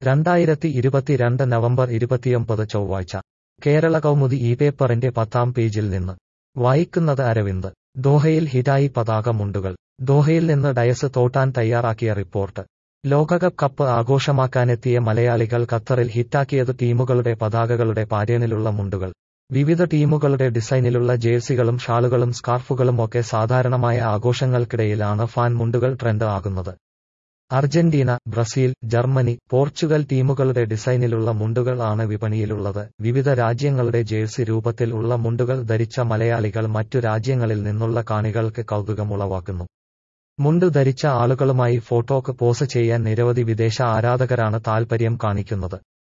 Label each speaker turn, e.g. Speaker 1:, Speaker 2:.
Speaker 1: രണ്ടായിരത്തി ഇരുപത്തിരണ്ട് നവംബർ ഇരുപത്തിയൊമ്പത് ചൊവ്വാഴ്ച കേരള കൗമുദി ഈ പേപ്പറിന്റെ പത്താം പേജിൽ നിന്ന് വായിക്കുന്നത് അരവിന്ദ് ദോഹയിൽ ഹിറ്റായി പതാക മുണ്ടുകൾ ദോഹയിൽ നിന്ന് ഡയസ് തോട്ടാൻ തയ്യാറാക്കിയ റിപ്പോർട്ട് ലോകകപ്പ് കപ്പ് ആഘോഷമാക്കാനെത്തിയ മലയാളികൾ ഖത്തറിൽ ഹിറ്റാക്കിയത് ടീമുകളുടെ പതാകകളുടെ പാറ്റേണിലുള്ള മുണ്ടുകൾ വിവിധ ടീമുകളുടെ ഡിസൈനിലുള്ള ജേഴ്സികളും ഷാളുകളും സ്കാർഫുകളും ഒക്കെ സാധാരണമായ ആഘോഷങ്ങൾക്കിടയിലാണ് ഫാൻ മുണ്ടുകൾ ട്രെൻഡ് ആകുന്നത് അർജന്റീന ബ്രസീൽ ജർമ്മനി പോർച്ചുഗൽ ടീമുകളുടെ ഡിസൈനിലുള്ള മുണ്ടുകൾ ആണ് വിപണിയിലുള്ളത് വിവിധ രാജ്യങ്ങളുടെ ജേഴ്സി രൂപത്തിൽ ഉള്ള മുണ്ടുകൾ ധരിച്ച മലയാളികൾ മറ്റു രാജ്യങ്ങളിൽ നിന്നുള്ള കാണികൾക്ക് കൗതുകമുളവാക്കുന്നു മുണ്ട് ധരിച്ച ആളുകളുമായി ഫോട്ടോക്ക് പോസ് ചെയ്യാൻ നിരവധി വിദേശ ആരാധകരാണ് താൽപര്യം കാണിക്കുന്നത്